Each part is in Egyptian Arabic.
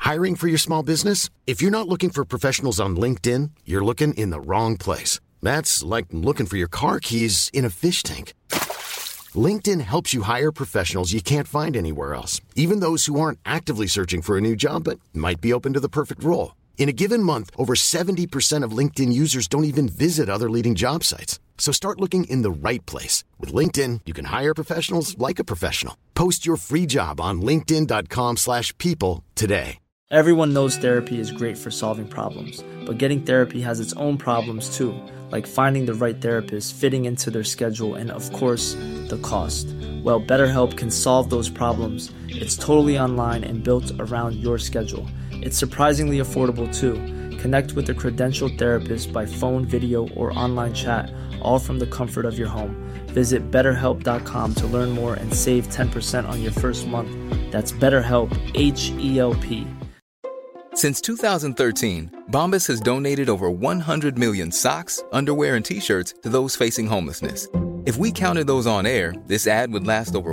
Hiring for your small business? If you're not looking for professionals on LinkedIn, you're looking in the wrong place. That's like looking for your car keys in a fish tank. LinkedIn helps you hire professionals you can't find anywhere else, even those who aren't actively searching for a new job but might be open to the perfect role. In a given month, over 70% of LinkedIn users don't even visit other leading job sites. So start looking in the right place. With LinkedIn, you can hire professionals like a professional. Post your free job on linkedin.com slash people today. Everyone knows therapy is great for solving problems, but getting therapy has its own problems too, like finding the right therapist, fitting into their schedule, and of course, the cost. Well, BetterHelp can solve those problems. It's totally online and built around your schedule. It's surprisingly affordable too. Connect with a credentialed therapist by phone, video, or online chat, all from the comfort of your home. Visit betterhelp.com to learn more and save 10% on your first month. That's BetterHelp, H E L P. Since 2013, Bombas has donated over 100 million socks, underwear, and t shirts to those facing homelessness. If we counted those on air, this ad would last over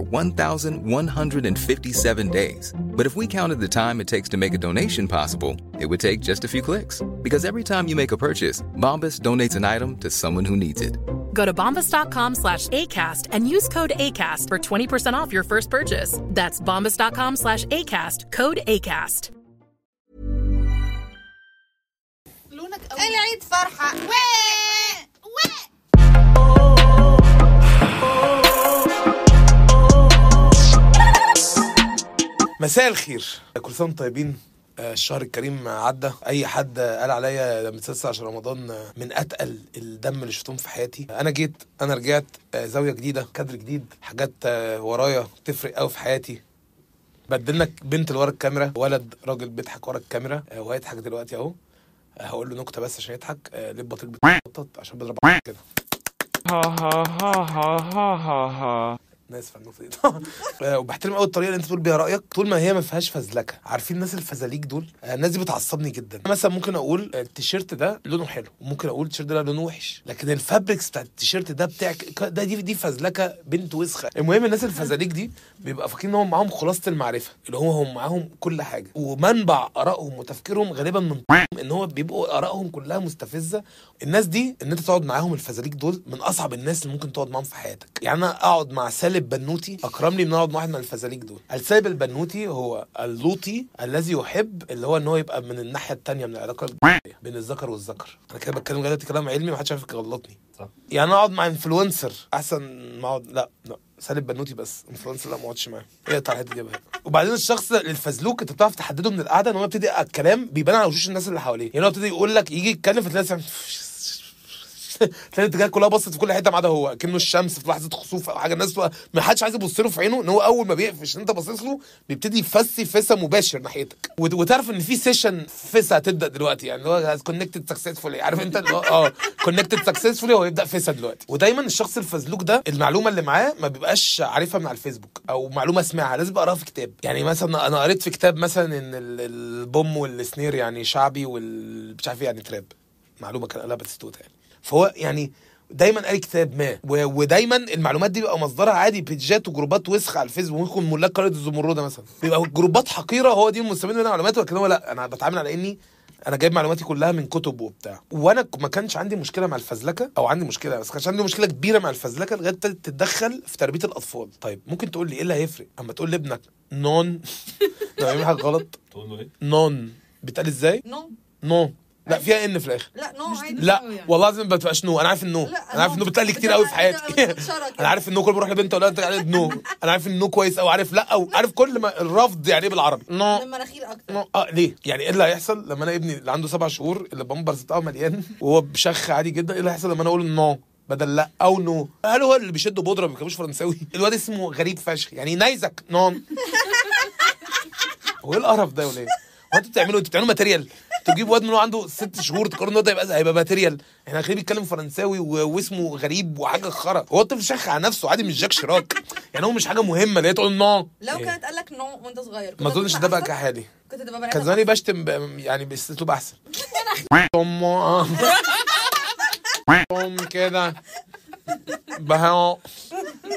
1,157 days. But if we counted the time it takes to make a donation possible, it would take just a few clicks. Because every time you make a purchase, Bombas donates an item to someone who needs it. Go to bombas.com slash ACAST and use code ACAST for 20% off your first purchase. That's bombas.com slash ACAST, code ACAST. لونك قوي العيد فرحة وي وي مساء الخير كل سنه وانتم طيبين آه، الشهر الكريم عدى اي حد قال عليا لما تسلسل عشان رمضان آه، من اتقل الدم اللي شفتهم في حياتي انا جيت انا رجعت آه، زاويه جديده كادر جديد حاجات آه، ورايا تفرق قوي في حياتي بدلنا بنت اللي ورا الكاميرا ولد راجل بيضحك ورا الكاميرا آه، وهيضحك دلوقتي اهو آه، هقول له نكته بس عشان يضحك آه، ليه البطيخ بتنطط عشان بيضرب كده انا اسف على النقطه دي آه، وبحترم قوي الطريقه اللي انت تقول بيها رايك طول ما هي ما فيهاش فزلكه عارفين الناس الفزاليك دول آه، الناس دي بتعصبني جدا مثلا ممكن اقول آه، التيشيرت ده لونه حلو وممكن اقول التيشيرت ده لونه وحش لكن الفابريكس بتاع التيشيرت ده بتاعك ده دي دي فزلكه بنت وسخه المهم الناس الفزاليك دي بيبقى فاكرين ان هم معاهم خلاصه المعرفه اللي هو هم معاهم كل حاجه ومنبع ارائهم وتفكيرهم غالبا من ان هو بيبقوا ارائهم كلها مستفزه الناس دي ان انت تقعد معاهم الفزاليك دول من اصعب الناس اللي ممكن تقعد معاهم في حياتك يعني انا اقعد مع سالب بنوتي اكرم لي من اقعد مع واحد من الفزاليك دول السالب البنوتي هو اللوطي الذي يحب اللي هو ان هو يبقى من الناحيه الثانيه من العلاقه الجنسية بين الذكر والذكر انا كده بتكلم دلوقتي كلام علمي محدش عارف يغلطني يعني انا اقعد مع انفلونسر احسن ما اقعد لا لا سالب بنوتي بس انفلونسر لا ما اقعدش معاه اقطع الحته دي بقى وبعدين الشخص الفزلوك انت بتعرف تحدده من القعده ان هو يبتدي الكلام بيبان على وشوش الناس اللي حواليه يعني هو يبتدي يقول لك يجي يتكلم فتلاقي سامع تلاقي الاتجاهات كلها بصت في كل حته ما عدا هو كانه الشمس في لحظه خسوف او حاجه الناس تبقى- ما حدش عايز يبص له في عينه ان هو اول ما بيقفش انت باصص له بيبتدي يفسي فسا مباشر ناحيتك وت- وتعرف ان في سيشن فسا هتبدا دلوقتي يعني اللي هو كونكتد سكسسفولي عارف انت اللي هو اه كونكتد سكسسفولي هو يبدا فسا دلوقتي ودايما الشخص الفزلوك ده المعلومه اللي معاه ما بيبقاش عارفها من على الفيسبوك او معلومه سمعها لازم اقراها في كتاب يعني مثلا انا قريت في كتاب مثلا ان ال- البوم والسنير يعني شعبي وال مش عارف ايه يعني تراب معلومه كان قالها باتيستوتا يعني فهو يعني دايما قاري كتاب ما و... ودايما المعلومات دي بيبقى مصدرها عادي بيجات وجروبات وسخه على الفيسبوك ممكن ملاك قريه الزمرده مثلا بيبقى جروبات حقيره هو دي مستفيد منها معلومات لكن هو لا انا بتعامل على اني انا جايب معلوماتي كلها من كتب وبتاع وانا ك- ما كانش عندي مشكله مع الفزلكه او عندي مشكله بس كانش عندي مشكله كبيره مع الفزلكه لغايه ابتدت تتدخل في تربيه الاطفال طيب ممكن تقول لي ايه اللي هيفرق اما تقول لابنك نون لو يعمل حاجه غلط تقول له ايه؟ نون بيتقال ازاي نو نو لا فيها ان في الاخر لا نو عادي لا والله العظيم ما بتبقاش نو انا عارف النو لا، انا عارف نو. النو بتقال لي كتير قوي في بتبقى- حياتي بتبقى متشرة كده. انا عارف النو كل ما بروح لبنت اقول لها انت قاعد نو انا عارف النو كويس قوي عارف لا او عارف كل ما الرفض يعني ايه بالعربي نو من مناخير اكتر نو اه ليه؟ يعني ايه اللي هيحصل لما انا ابني اللي عنده سبع شهور اللي بامبرز بتاعه مليان وهو بشخ عادي جدا ايه اللي هيحصل لما انا اقول نو بدل لا او نو هل هو اللي بيشدوا بودره ما بيكتبوش فرنساوي الواد اسمه غريب فشخ يعني نايزك نون هو ايه القرف ده ولا ايه؟ هو انتوا بتعملوا انتوا بتعملوا ماتيريال تجيب واد من هو عنده ست شهور تقارن ده يبقى هيبقى ماتيريال احنا خليه بيتكلم فرنساوي و- واسمه غريب وحاجه خرا هو الطفل شخ على نفسه عادي مش جاك شراك يعني هو مش حاجه مهمه اللي هي تقول نو لو إيه؟ كانت قال لك نو وانت صغير كنت ما اظنش هتطلع ده بقى أحسن؟ كحالي كنت تبقى بني كان آدم زماني بشتم ب- يعني باسلوب احسن ام ام كده بهاء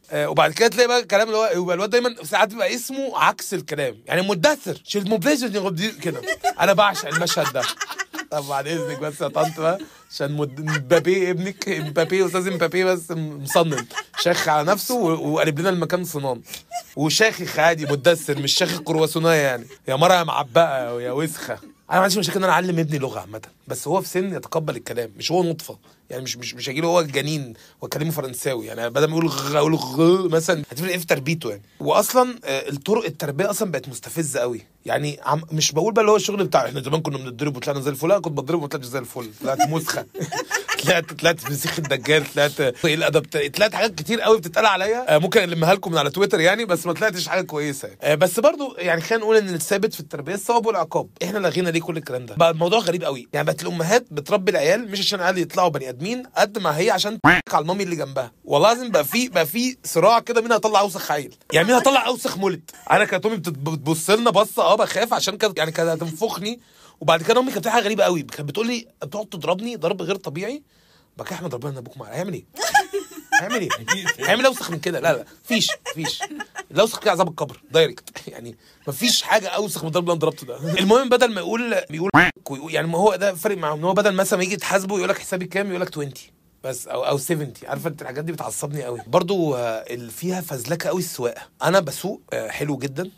آه وبعد كده تلاقي بقى الكلام اللي هو يبقى الواد دايما ساعات بيبقى اسمه عكس الكلام يعني مدثر شيل مبليزر كده انا بعشق المشهد ده طب بعد اذنك بس يا طنط بقى عشان مد... مبابي ابنك مبابي استاذ مبابي بس مصنن شيخ على نفسه و- وقلب لنا المكان صنان وشاخخ عادي مدثر مش شاخخ كرواسونيه يعني يا مره يا معبقه يا وسخه انا ما عنديش مشاكل ان انا اعلم ابني لغه عامه بس هو في سن يتقبل الكلام مش هو نطفه يعني مش مش مش هيجي له هو جنين واكلمه فرنساوي يعني بدل ما يقول غ اقول غ مثلا هتفرق ايه في تربيته يعني واصلا آه، الطرق التربيه اصلا بقت مستفزه قوي يعني عم مش بقول بقى اللي هو الشغل بتاع احنا زمان كنا بنضرب وطلعنا زي الفل لا كنت بضرب وما طلعتش زي الفل طلعت مسخه طلعت طلعت في سيخ الدجال طلعت ايه الادب طلعت حاجات كتير قوي بتتقال عليا آه، ممكن المها لكم من على تويتر يعني بس ما طلعتش حاجه كويسه يعني. آه، بس برضو يعني خلينا نقول ان الثابت في التربيه الثواب والعقاب احنا لغينا ليه كل الكلام ده بقى الموضوع غريب قوي يعني بقت الامهات بتربي العيال مش عشان العيال يطلعوا بني ادمين قد ما هي عشان تك على المامي اللي جنبها والله لازم بقى في بقى في صراع كده مين هيطلع اوسخ عيل يعني مين هيطلع اوسخ مولد انا كانت امي بتت- بتبص لنا بصه اه بخاف عشان كانت يعني كانت هتنفخني وبعد كده امي كانت بتعمل حاجه غريبه قوي كانت بتقول لي بتقعد تضربني ضرب غير طبيعي بقى كده احمد ربنا ان ابوك معايا هيعمل ايه؟ هيعمل ايه؟ هيعمل اوسخ من كده لا لا فيش فيش الاوسخ كده عذاب القبر دايركت يعني مفيش حاجه اوسخ من الضرب اللي انا ضربته ده المهم بدل ما يقول بيقول ويقول- يعني ما هو ده فرق معاه ان هو بدل مثلا ما يجي تحاسبه يقول لك حسابي كام يقول لك 20 بس او او 70 عارفه انت الحاجات دي بتعصبني قوي برضو آه، اللي فيها فزلكه قوي السواقه انا بسوق آه، حلو جدا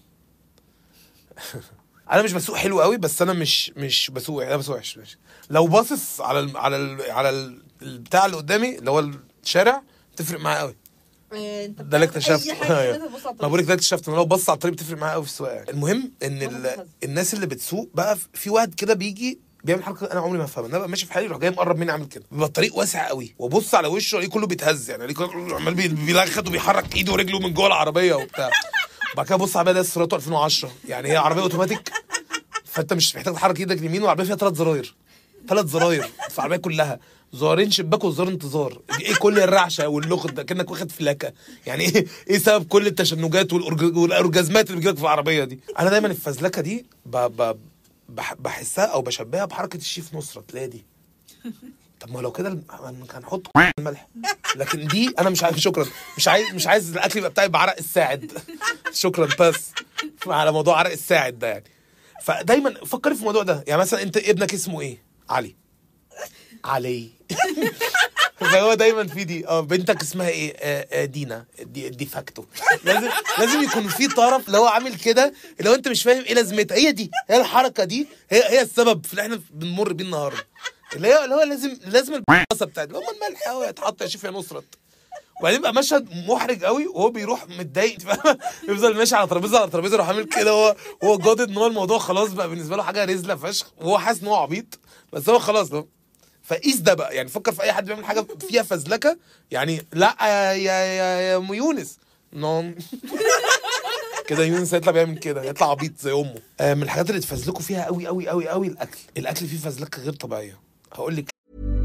انا مش بسوق حلو قوي بس انا مش مش بسوق انا بسوق وحش ماشي لو باصص على ال على ال على ال- البتاع اللي قدامي اللي هو الشارع تفرق معايا قوي إيه، انت ده اللي بتعمل اكتشفته اي حاجه أيوة. إن أنت تبص على ما بقولك الطريق. ده اكتشفت ان لو بص على الطريق بتفرق معايا قوي في السواقه يعني. المهم ان ال... الناس اللي بتسوق بقى في واحد كده بيجي بيعمل حركه انا عمري ما افهمها انا ببقى ماشي في حالي يروح جاي مقرب مني عامل كده بيبقى الطريق واسع قوي وابص على وشه الاقيه كله بيتهز يعني الاقيه كله عمال بي- بيلخد وبيحرك ايده ورجله من جوه العربيه وبتاع وبعد كده بص على بقى ده سيراته 2010 يعني هي عربيه اوتوماتيك فانت مش محتاج تحرك ايدك اليمين والعربيه فيها ثلاث زراير ثلاث زراير في العربيه كلها زرارين شباك وزار انتظار ايه كل الرعشه واللغط ده كانك واخد فلاكه يعني ايه ايه سبب كل التشنجات والأورج- والاورجازمات اللي بتجيلك في العربيه دي انا دايما الفزلكه دي ب... ب... بح... بحسها او بشبهها بحركه الشيف نصرت اللي هي دي طب ما لو كده الم- هنحط الملح لكن دي انا مش عايز شكرا مش عايز مش عايز الاكل يبقى بتاعي بعرق الساعد شكرا بس على موضوع عرق الساعد ده يعني فدايما فكري في الموضوع ده يعني مثلا انت ابنك اسمه ايه علي علي فهو دايما في دي اه بنتك اسمها ايه آه آه دينا دي, دي فاكتو لازم لازم يكون في طرف اللي هو عامل كده اللي هو انت مش فاهم ايه لازمتها هي دي هي الحركه دي هي هي السبب في اللي احنا بنمر بيه النهارده اللي هي اللي هو لازم لازم البصه بتاعت اللي هو الملح قوي يتحط يا شيف يا نصرت وبعدين بقى مشهد محرج قوي وهو بيروح متضايق أنت فاهم؟ يفضل ماشي على ترابيزه على ترابيزه يروح عامل كده هو هو جادد ان هو الموضوع خلاص بقى بالنسبه له حاجه رزله فشخ وهو حاسس ان هو عبيط بس هو خلاص ده فقيس ده بقى يعني فكر في اي حد بيعمل حاجه فيها فزلكه يعني لا يا يا يا, يا ام يونس نعم كده يونس هيطلع بيعمل كده يطلع عبيط زي امه آه من الحاجات اللي تفزلكوا فيها قوي قوي قوي قوي الاكل الاكل فيه فزلكه غير طبيعيه هقول لك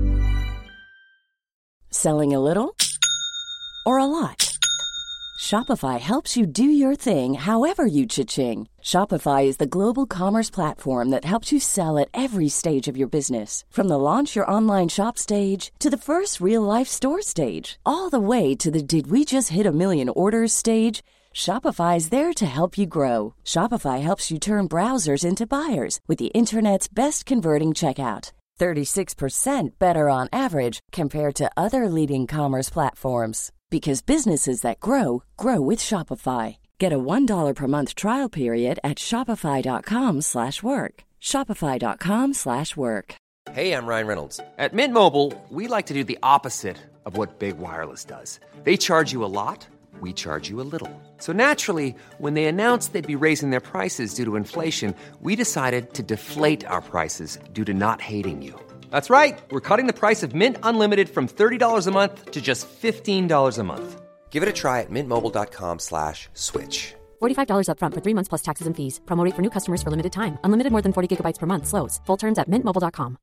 Selling a little or a lot? Shopify helps you do your thing however you cha-ching. Shopify is the global commerce platform that helps you sell at every stage of your business. From the launch your online shop stage to the first real life store stage, all the way to the did we just hit a million orders stage. Shopify is there to help you grow. Shopify helps you turn browsers into buyers with the internet's best converting checkout. 36% better on average compared to other leading commerce platforms because businesses that grow grow with Shopify. Get a $1 per month trial period at shopify.com slash work. shopify.com slash work. Hey, I'm Ryan Reynolds. At Mint Mobile, we like to do the opposite of what Big Wireless does. They charge you a lot, we charge you a little. So naturally, when they announced they'd be raising their prices due to inflation, we decided to deflate our prices due to not hating you. That's right. We're cutting the price of Mint Unlimited from $30 a month to just $15 a month. Give it a try at mintmobile.com slash switch. $45 upfront for three months plus taxes and fees. Promo rate for new customers for limited time. Unlimited more than 40 gigabytes per month. Slows. Full terms at mintmobile.com.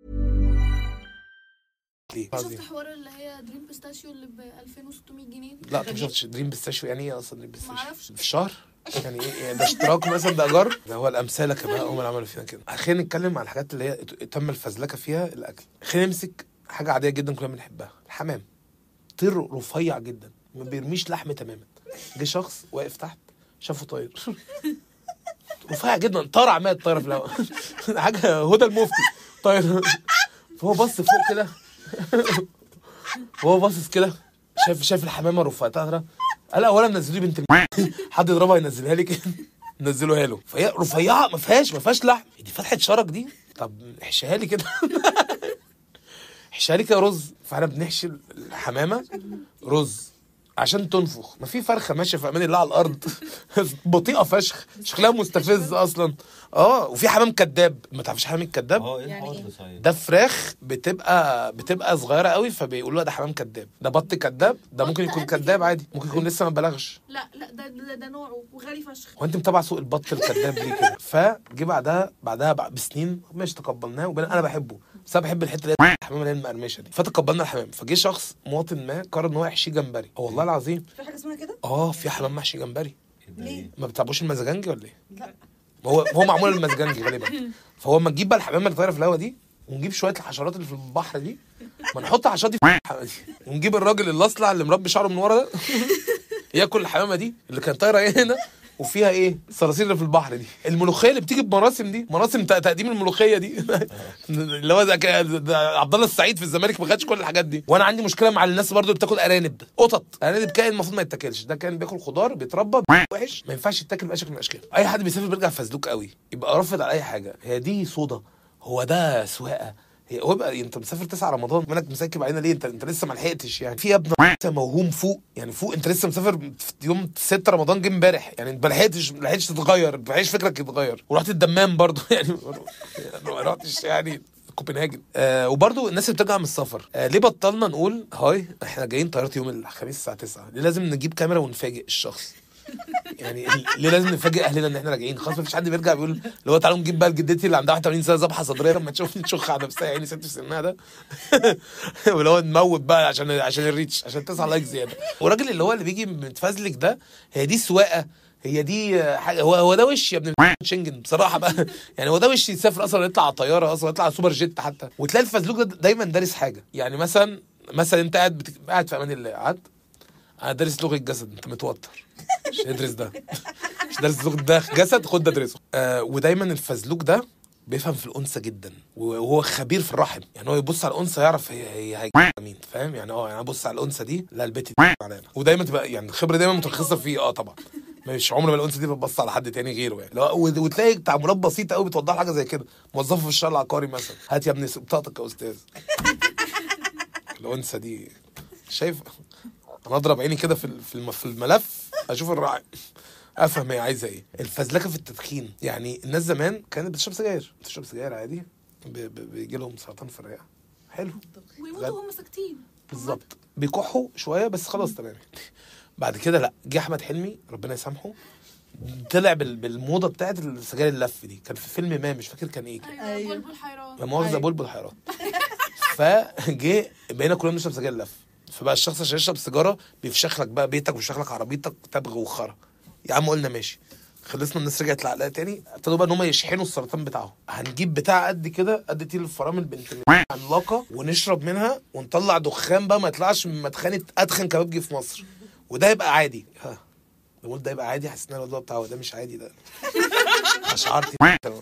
شفت حوار اللي هي دريم بيستاشيو اللي ب 2600 جنيه دي؟ لا انت ما شفتش دريم بيستاشيو يعني ايه اصلا دريم بيستاشيو؟ معرفش. في الشهر؟ يعني ايه يعني ده اشتراك مثلا ده ايجار؟ ده هو الامثله كمان هم اللي عملوا فينا كده خلينا نتكلم عن الحاجات اللي هي تم الفزلكه فيها الاكل خلينا نمسك حاجه عاديه جدا كلنا بنحبها الحمام طير رفيع جدا ما بيرميش لحم تماما جه شخص واقف تحت شافه طاير رفيع جدا طرع مات طايره في الهواء حاجه هدى المفتي طاير فهو بص فوق كده وهو باصص كده شايف شايف الحمامه رفعتها قال اولا نزلوا لي بنت الم... حد يضربها ينزلها لي كده نزلوها له فهي رفيعه ما فيهاش ما فيهاش لحم دي فتحه شرج دي طب احشيها لي كده احشيها لي كده رز فاحنا بنحشي الحمامه رز عشان تنفخ ما في فرخه ماشيه في امان الله على الارض بطيئه فشخ شكلها مستفز اصلا اه وفي حمام كذاب ما تعرفش حمام الكذاب اه ايه يعني الحوار إيه؟ ده صحيح ده فراخ بتبقى بتبقى صغيره قوي فبيقولوا لها ده حمام كذاب ده بط كذاب ده ممكن يكون كذاب عادي ممكن يكون لسه ما بلغش لا لا ده ده, ده نوعه وغالي فشخ هو انت متابع سوق البط الكذاب ليه كده فجه بعدها بعدها بع- بسنين ماشي تقبلناه وبين انا بحبه بس انا بحب الحته اللي هي الحمامه اللي هي المقرمشه دي فتقبلنا الحمام فجه شخص مواطن ما قرر ان هو يحشيه جمبري اه والله العظيم في حاجه اسمها كده اه في حمام محشي جمبري ليه ما بتعبوش المزاجنجي ولا ايه؟ لا هو هو معمول المزجنجي غالبا فهو اما تجيب بقى الحمامه اللي طايره في الهوا دي ونجيب شويه الحشرات اللي في البحر دي ما نحط الحشرات دي في الحمامه دي ونجيب الراجل الاصلع اللي مربي شعره من ورا ده ياكل الحمامه دي اللي كانت طايره ايه هنا وفيها ايه الصراصير اللي في البحر دي الملوخيه اللي بتيجي بمراسم دي مراسم ت- تقديم الملوخيه دي اللي هو ده ك- ده عبد الله السعيد في الزمالك ما خدش كل الحاجات دي وانا عندي مشكله مع الناس برضو اللي بتاكل ارانب قطط ارانب كائن المفروض ما يتاكلش ده كان بياكل خضار بيتربى وحش ما ينفعش يتاكل باي شكل من الاشكال اي حد بيسافر بيرجع فزلوك قوي يبقى رافض على اي حاجه هي دي صودا هو ده سواقه هي هو بقى انت مسافر 9 رمضان مالك مسكب علينا ليه انت انت لسه ما لحقتش يعني في يا ابني انت موهوم فوق يعني فوق انت لسه مسافر في يوم 6 رمضان جه امبارح يعني انت ما لحقتش ما لحقتش تتغير ما لحقتش فكرك يتغير ورحت الدمام برضه يعني ما رحتش يعني كوبنهاجن آه وبرضه الناس اللي بترجع من السفر آه ليه بطلنا نقول هاي احنا جايين طياره يوم الخميس الساعه 9 ليه لازم نجيب كاميرا ونفاجئ الشخص يعني ليه لازم نفاجئ اهلنا ان احنا راجعين خلاص مفيش حد بيرجع بيقول اللي هو تعالوا نجيب بقى لجدتي اللي عندها 81 سنه ذبحه صدريه لما تشوفني تشخ على نفسها يعني ست في سنها ده واللي هو نموت بقى عشان عشان الريتش عشان 9 لايك زياده والراجل اللي هو اللي بيجي متفزلك ده هي دي سواقه هي دي حاجه هو هو ده وش يا ابن شنجن بصراحه بقى يعني هو ده وش يسافر اصلا يطلع على طياره اصلا يطلع على سوبر جيت حتى وتلاقي الفزلوك ده دايما دارس حاجه يعني مثلا مثلا انت قاعد بتك... قاعد في امان الله قعدت انا دارس لغه الجسد انت متوتر مش ادرس ده مش دارس لغه ده جسد خد ده ادرسه آه ودايما الفزلوك ده بيفهم في الانثى جدا وهو خبير في الرحم يعني هو يبص على الانثى يعرف هي هي هي مين فاهم يعني اه يعني ابص على الانثى دي لا البت دي علينا ودايما تبقى يعني الخبره دايما مترخصه فيه اه طبعا مش عمر ما الانثى دي بتبص على حد تاني غيره يعني لو وت- وتلاقي تعاملات بسيطه قوي بتوضح حاجه زي كده موظفه في الشارع العقاري مثلا هات يا ابني بطاقتك يا استاذ الانثى دي شايف انا اضرب عيني كده في ال- في الم- في الملف اشوف الراعي افهم هي عايزه ايه الفزلكه في التدخين يعني الناس زمان كانت بتشرب سجاير بتشرب سجاير عادي ب- ب- بيجي لهم سرطان في الرئه حلو ويموتوا وهم ساكتين بالظبط بيكحوا شويه بس خلاص تمام بعد كده لا جه احمد حلمي ربنا يسامحه طلع بال- بالموضه بتاعت السجاير اللف دي كان في فيلم ما مش فاكر كان ايه كده ايوه بلبل حيران لا مؤاخذه بلبل حيران فجه بقينا كلنا بنشرب سجاير لف فبقى الشخص عشان يشرب سيجاره بيفشخ لك بقى بيتك ويفشخ لك عربيتك تبغ وخرا يا عم قلنا ماشي خلصنا الناس رجعت لعقلها تاني ابتدوا بقى ان هم يشحنوا السرطان بتاعهم هنجيب بتاع قد كده قد تيل الفرامل بنت عملاقه ونشرب منها ونطلع دخان بقى ما يطلعش من مدخنه ادخن كبابجي في مصر وده يبقى عادي ها بقول ده يبقى عادي حسيت ان الموضوع بتاعه ده مش عادي ده اشعرتي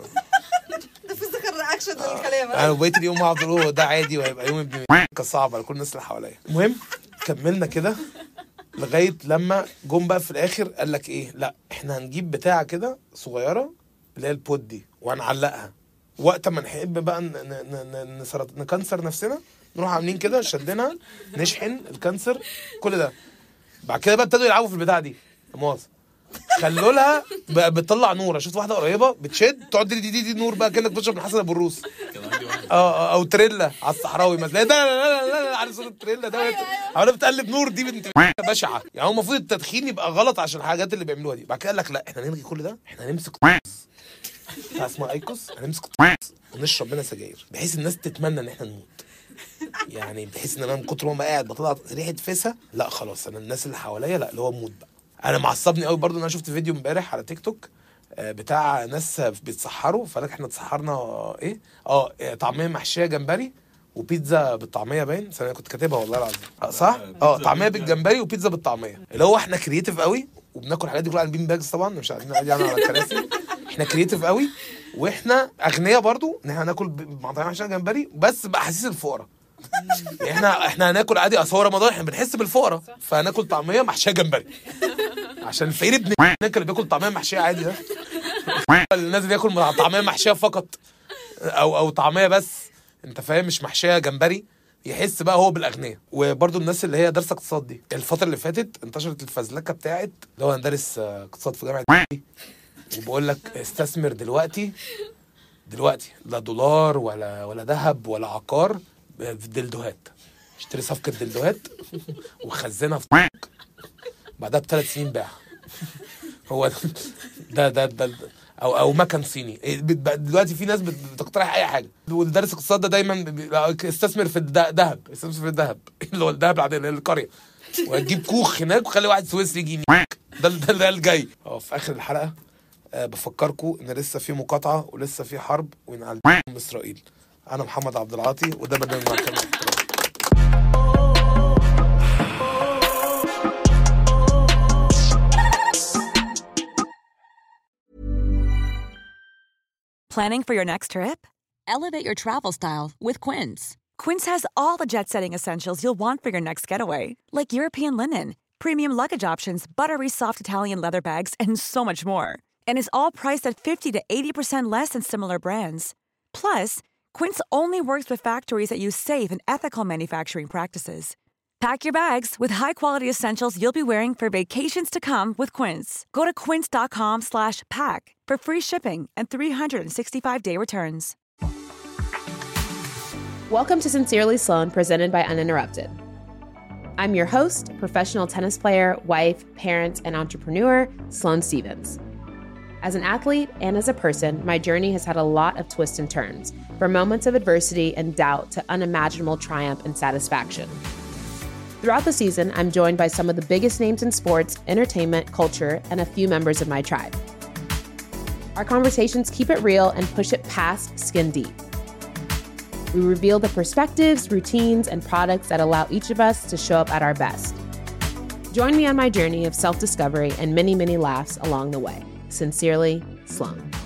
ده في ذكر رياكشن للكلام انا وبقيت اليوم هقعد اقول هو ده عادي وهيبقى يوم ابن كان صعب على كل الناس اللي حواليا المهم كملنا كده لغايه لما جم بقى في الاخر قال لك ايه لا احنا هنجيب بتاعه كده صغيره اللي هي البود دي وهنعلقها وقت ما نحب بقى ن- ن- ن- ن- نسرط- نكنسر نفسنا نروح عاملين كده شدنا نشحن الكانسر كل ده بعد كده بقى ابتدوا يلعبوا في البتاعه دي لا مؤاخذه خلوا لها بقى بتطلع نور شفت واحده قريبه بتشد تقعد دي دي دي, دي نور بقى كانك بتشرب من حسن ابو الروس اه آه، او تريلا على الصحراوي مثلا لا لا لا لا لا عارف صوت التريلا ده عماله بتقلب نور دي بنت بشعه يعني هو المفروض التدخين يبقى غلط عشان الحاجات اللي بيعملوها دي بعد كده قال لك لا احنا نلغي كل ده احنا هنمسك بتاع اسمها ايكوس هنمسك ونشرب منها سجاير بحيث الناس تتمنى ان احنا نموت يعني بحيث ان انا من كتر ما أنا قاعد بطلع ريحه فيسها لا خلاص انا الناس اللي حواليا لا اللي هو موت بقى انا معصبني قوي برضو ان انا شفت فيديو امبارح على تيك توك آه، بتاع ناس بيتسحروا فقال لك احنا اتسحرنا ايه اه طعميه محشيه جمبري وبيتزا بالطعميه باين بس انا كنت كاتبها والله العظيم آه، صح اه طعميه بالجمبري وبيتزا بالطعميه اللي هو احنا كرييتيف قوي وبناكل الحاجات دي كلها على البين باجز طبعا مش قاعدين قاعدين على الكراسي احنا كرييتيف قوي واحنا اغنياء برضو ان احنا ناكل ب- مع طعميه محشيه جمبري بس باحاسيس الفقراء يعني احنا احنا هناكل عادي اصل هو رمضان احنا بنحس بالفقراء فهناكل طعميه محشيه جمبري عشان الفقير ابن هناك اللي بياكل طعميه محشيه عادي ده الناس اللي ياكل مع طعميه محشيه فقط او او طعميه بس انت فاهم مش محشيه جمبري يحس بقى هو بالاغنياء وبرضو الناس اللي هي دارسه اقتصاد دي الفتره اللي فاتت انتشرت الفزلكه بتاعت اللي هو انا دارس آه، اقتصاد في جامعه وبقول لك استثمر دلوقتي دلوقتي لا دولار ولا ولا ذهب ولا عقار في دلدوهات اشتري صفقه دلدوهات وخزنها في بعدها بثلاث سنين باع هو ده ده ده, ده او او مكن صيني إيه، بت- بقى دلوقتي في ناس بت- بتقترح اي حاجه والدارس اقتصاد ده دايما بي- استثمر في الذهب استثمر في الذهب اللي هو الذهب العادي اللي هي القريه وتجيب كوخ هناك وخلي واحد سويسري يجي ينيك. ده ده ده الجاي اه في اخر الحلقه أه بفكركم ان لسه في مقاطعه ولسه في حرب وان على اسرائيل انا محمد عبد العاطي وده برنامج مع كامل احترام Planning for your next trip? Elevate your travel style with Quince. Quince has all the jet setting essentials you'll want for your next getaway, like European linen, premium luggage options, buttery soft Italian leather bags, and so much more. And is all priced at 50 to 80% less than similar brands. Plus, Quince only works with factories that use safe and ethical manufacturing practices. Pack your bags with high-quality essentials you'll be wearing for vacations to come with Quince. Go to quince.com slash pack for free shipping and 365-day returns. Welcome to Sincerely Sloan, presented by Uninterrupted. I'm your host, professional tennis player, wife, parent, and entrepreneur, Sloan Stevens. As an athlete and as a person, my journey has had a lot of twists and turns, from moments of adversity and doubt to unimaginable triumph and satisfaction. Throughout the season, I'm joined by some of the biggest names in sports, entertainment, culture, and a few members of my tribe. Our conversations keep it real and push it past skin deep. We reveal the perspectives, routines, and products that allow each of us to show up at our best. Join me on my journey of self discovery and many, many laughs along the way. Sincerely, Sloan.